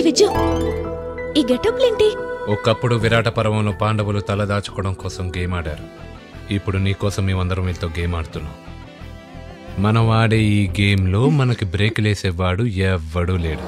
విజు ఈ గెటప్లేంటి ఒకప్పుడు విరాట పర్వంలో పాండవులు తలదాచుకోవడం కోసం గేమ్ ఆడారు ఇప్పుడు నీ కోసం మేమందరం వీళ్ళతో గేమ్ ఆడుతున్నాం మనం ఆడే ఈ గేమ్లో మనకి బ్రేక్ లేసేవాడు ఎవ్వడూ లేడు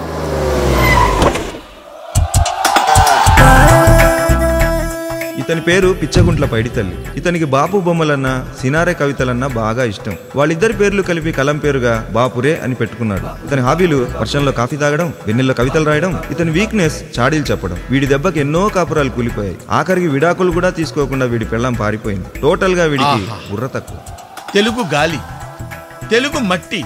ఇతని పేరు పిచ్చగుంట్ల పైడితల్లి ఇతనికి బాపు బొమ్మలన్నా సినారే కవితలన్నా బాగా ఇష్టం వాళ్ళిద్దరి పేర్లు కలిపి కలం పేరుగా బాపురే అని పెట్టుకున్నాడు ఇతని హాబీలు వర్షంలో కాఫీ తాగడం వెన్నెల్లో కవితలు రాయడం ఇతని వీక్నెస్ చాడీలు చెప్పడం వీడి దెబ్బకి ఎన్నో కాపురాలు కూలిపోయాయి ఆఖరికి విడాకులు కూడా తీసుకోకుండా వీడి పెళ్ళం పారిపోయింది టోటల్ గా వీడికి బుర్ర తక్కువ తెలుగు గాలి తెలుగు మట్టి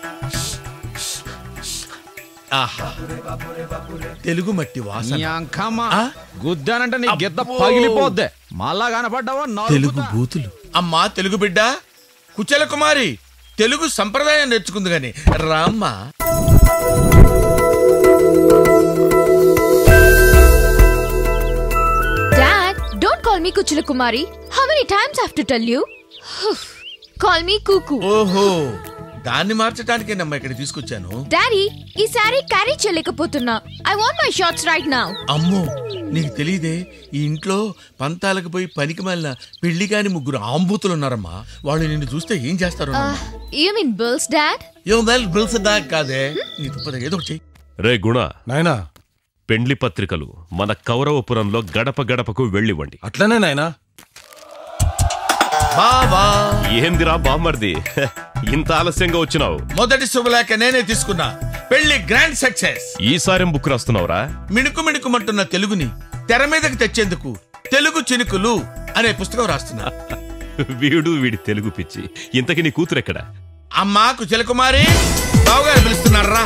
ఆహా తెలుగు మట్టి వాసన ఆ? గుద్దానంటే నీ గిద్ద పగిలిపోద్ది మళ్ళా కనపడ్డావా తెలుగు బూతులు అమ్మా తెలుగు బిడ్డ కుచల కుమారి తెలుగు సంప్రదాయం నేర్చుకుంది గాని రామ్మ Dad, don't call me Kuchula Kumari. How many times I have to tell you? call me Kuku. ఓహో దాన్ని మార్చడానికేనమ్మా ఇక్కడ తీసుకొచ్చాను డాడీ ఈ సారీ క్యారీ చేయలేకపోతున్నా I want my shorts right now అమ్మో నీకు తెలియదే ఈ ఇంట్లో పంతాలకు పోయి పనికి మాలిన పెళ్లి కాని ముగ్గురు ఆంబూతులు ఉన్నారమ్మా వాళ్ళు నిన్ను చూస్తే ఏం చేస్తారు యు మీన్ బిల్స్ డాడ్ ఏం మేల్ బిల్స్ దాకా కాదే నీ తుప్పద ఏదో ఒకటి చెయ్యి రే గుణ నాయనా పెండ్లి పత్రికలు మన కౌరవపురంలో గడప గడపకు వెళ్ళివ్వండి అట్లనే నాయనా బావా ఏందిరా బామ్మర్ది ఇంత ఆలస్యంగా వచ్చినావు మొదటి శుభలేఖ నేనే తీసుకున్నా పెళ్లి గ్రాండ్ సక్సెస్ ఈసారేం బుక్ రాస్తున్నావురా మిణుకు మిణుకుమంటున్న తెలుగుని తెర మీదకి తెచ్చేందుకు తెలుగు చినుకులు అనే పుస్తకం రాస్తున్నా వీడు వీడి తెలుగు పిచ్చి ఇంతకి నీ కూతురెక్కడ అమ్మా కుశల కుమారి బావగారు పిలుస్తున్నారా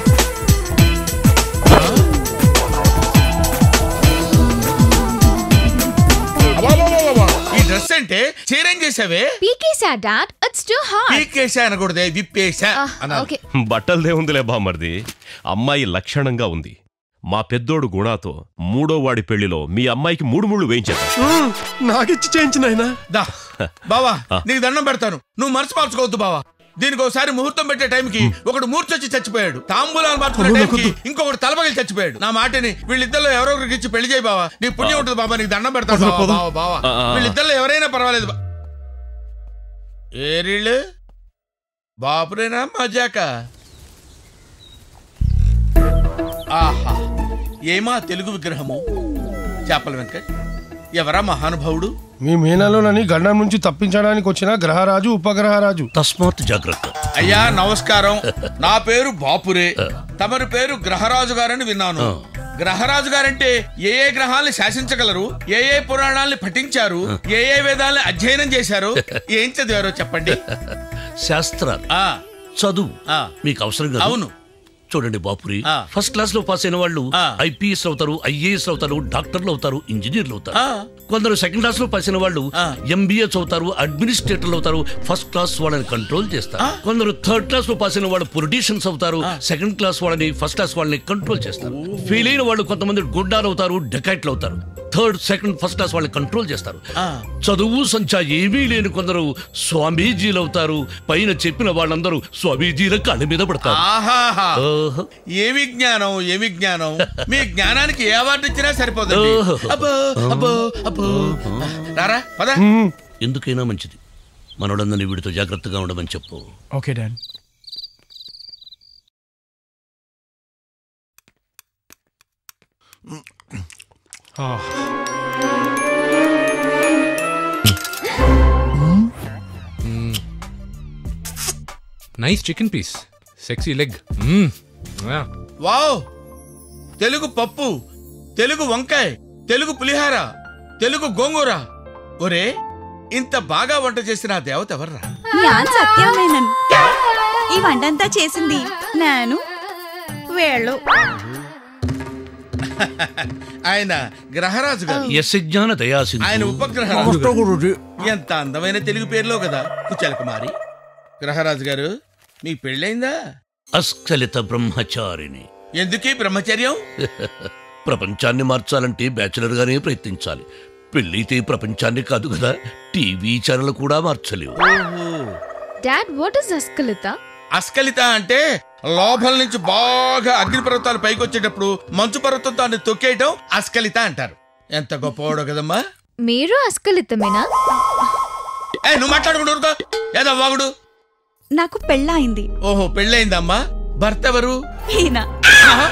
ఈ డ్రెస్ అంటే చీరేం చేసావే పీకేసా డాడ్ ఇట్స్ టూ హార్డ్ పీకేసా అనకూడదే విప్పేసా అనాలి ఓకే బట్టలదే ఉందిలే బామ్మర్ది అమ్మాయి లక్షణంగా ఉంది మా పెద్దోడు గుణాతో మూడో వాడి పెళ్లిలో మీ అమ్మాయికి మూడు ముళ్ళు వేయించాను నాకిచ్చి చేయించిన ఆయన దా బావా నీకు దండం పెడతాను నువ్వు మనసు మార్చుకోవద్దు బావా దీనికి ఒకసారి ముహూర్తం పెట్టే టైంకి ఒకడు మూర్చొచ్చి చచ్చిపోయాడు తాంబూలాలు మార్చుకునే టైంకి ఇంకొకటి తలపగిలి చచ్చిపోయాడు నా మాటని వీళ్ళిద్దరిలో ఎవరో ఒకరికి ఇచ్చి పెళ్లి చేయి బావా నీ పుణ్యం ఉంటుంది బాబా నీకు దండం పెడతాను బావా, బావా బావా ఆ, ఆ, ఆ. వీళ్ళిద్దరిలో ఎవరైనా పర్వాలేదు బా- ఏరీళ్ళు బాపురేనా మజాక ఆహా ఏమా తెలుగు విగ్రహము చేపల వెంకట్ ఎవరా మహానుభావుడు మీ మీనాలోనని గండం నుంచి తప్పించడానికి వచ్చిన గ్రహరాజు ఉపగ్రహరాజు తస్మాత్ జాగ్రత్త అయ్యా నమస్కారం నా పేరు బాపురే తమరి పేరు గ్రహరాజు గారని విన్నాను గ్రహరాజు గారంటే ఏ ఏ గ్రహాల్ని శాసించగలరు ఏ ఏ పురాణాల్ని పఠించారు ఏ ఏ వేదాల్ని అధ్యయనం చేశారు ఏం చదివారో చెప్పండి శాస్త్రాలు ఆ చదువు ఆ. మీకు అవసరం కదా అవును చూడండి బాపురి ఆ. ఫస్ట్ క్లాస్ లో పాస్ అయిన వాళ్ళు ఆ. ఐపీఎస్ అవుతారు ఐఏఎస్ అవుతారు డాక్టర్లు అవుతారు ఇంజనీర్లు అవుతారు ఆ. కొందరు సెకండ్ క్లాస్ లో పాస్ అయిన వాళ్ళు ఆ. ఎంబీఏ చదువుతారు అడ్మినిస్ట్రేటర్లు అవుతారు ఫస్ట్ క్లాస్ వాళ్ళని కంట్రోల్ చేస్తారు కొందరు థర్డ్ క్లాస్ లో పాస్ అయిన వాళ్ళు పొలిటీషియన్స్ అవుతారు సెకండ్ క్లాస్ వాళ్ళని ఫస్ట్ క్లాస్ వాళ్ళని కంట్రోల్ చేస్తారు ఫెయిల్ అయిన వాళ్ళు కొంతమంది గుండాలు అవుతారు డెకాయిట్లు అవుతారు థర్డ్ సెకండ్ ఫస్ట్ క్లాస్ వాళ్ళని కంట్రోల్ చేస్తారు ఆ. చదువు సంచా ఏమీ లేని కొందరు స్వామీజీలు అవుతారు పైన చెప్పిన వాళ్ళందరూ స్వామీజీల కాళ్ళ మీద పడతారు ఆహాహా ఓహో. ఏ విజ్ఞానం ఏ విజ్ఞానం మీ జ్ఞానానికి ఏ అవార్డు ఇచ్చినా సరిపోతుంది ఓహో. అబ్బో అబ్బో అబ్బో రారా పద ఎందుకైనా మంచిది మనోడందరినీ వీడితో జాగ్రత్తగా ఉండమని చెప్పు okay dad nice chicken piece sexy leg wow Telugu పప్పు తెలుగు వంకాయ తెలుగు పులిహార తెలుగు గోంగూర ఒరే ఇంత బాగా వంట చేసిన ఆ దేవత ఎవర్రా ഞാൻ സത്യമേനൻ ഈ వంటంతా చేసింది నేను వేళ్ళు ఆయన గ్రహరాజు గారు యశ జ్ఞాన దయాసింధు ఆయన ఉపగ్రహరాజు ఎంత అందమైన తెలుగు పేర్లో కదా కుచల కుమారి గ్రహరాజు గారు మీ పెళ్ళైందా అస్ఖలిత బ్రహ్మచారిని ఎందుకీ బ్రహ్మచర్యం ప్రపంచాన్ని మార్చాలంటే బ్యాచులర్ గానే ప్రయత్నించాలి పెళ్ళైతే ప్రపంచాన్ని కాదు కదా టీవీ ఛానల్ కూడా మార్చలేవు డాడ్ వాట్ ఇస్ అస్కలిత అస్కలిత అంటే లోపల నుంచి బాగా అగ్ని పర్వతాలు పైకి వచ్చేటప్పుడు మంచు పర్వతం దాన్ని తొక్కేయటం అస్కలిత అంటారు ఎంత గొప్పవాడో కదమ్మా మీరు అస్కలితమేనా ఏ నువ్వు మాట్లాడుకుంటూ ఏదో వాగుడు నాకు పెళ్ళయింది ఓహో పెళ్ళయిందమ్మా భర్త ఎవరు ఈయన ఆహా.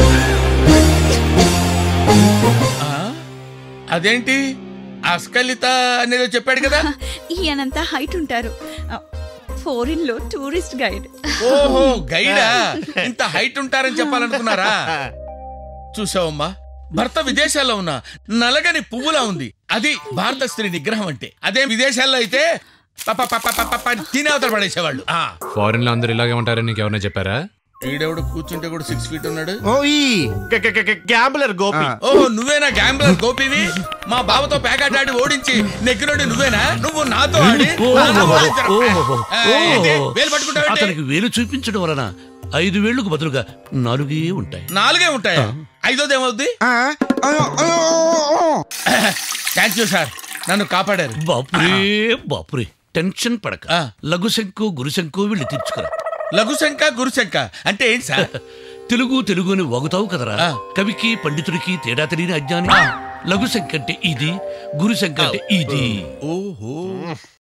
ఆ? అదేంటి అస్కలిత అనేది చెప్పాడు కదా ఈయనంతా హైట్ ఉంటారు ఫోరిన్ లో టూరిస్ట్ గైడ్ ఓహో గైడా ఇంత హైట్ ఉంటారని చెప్పాలనుకున్నారా చూసావమ్మా భర్త విదేశాల్లో ఉన్న నలగని పువ్వులా ఉంది అది భారత స్త్రీ నిగ్రహం అంటే అదే విదేశాల్లో అయితే పప పప పప పప అని తినే అవతల పడేసేవాళ్ళు ఆ ఫారెన్ లో అందరు ఇలాగే ఉంటారని నీకు ఎవరైనా చెప్పారా ఈడెవడు కూర్చుంటే కూడా సిక్స్ ఫీట్ ఉన్నాడు గ్యాంబులర్ గోపి ఓహో నువ్వేనా గ్యాంబ్లర్ గోపివి మా బావతో పేకాట ఆడి ఓడించి నెగ్గినోడి నువ్వేనా నువ్వు నాతో ఆడి నాతో ఓడించరా? ఆ, ఏంటి? వేలు పట్టుకుంటావేంటి? అతనికి వేలు చూపించడం వలన ఐదు వేళ్లకు బదులుగా నాలుగే ఉంటాయి నాలుగే ఉంటాయా ఐదోది ఏమవుద్ది థ్యాంక్ యూ సార్ నన్ను కాపాడారు బాపురే బాపురే టెన్షన్ పడక ఆ. లఘుశంకు గురుశంకు వీళ్ళు తీర్చుకురా లఘుశంక గురుశంక అంటే ఏంటి సార్ తెలుగు తెలుగు అని వగుతావు కదరా ఆ. కవికి పండితుడికి తేడా తెలియని అజ్ఞాని లఘుశంక అంటే ఇది గురుశంక అంటే ఇది ఓహో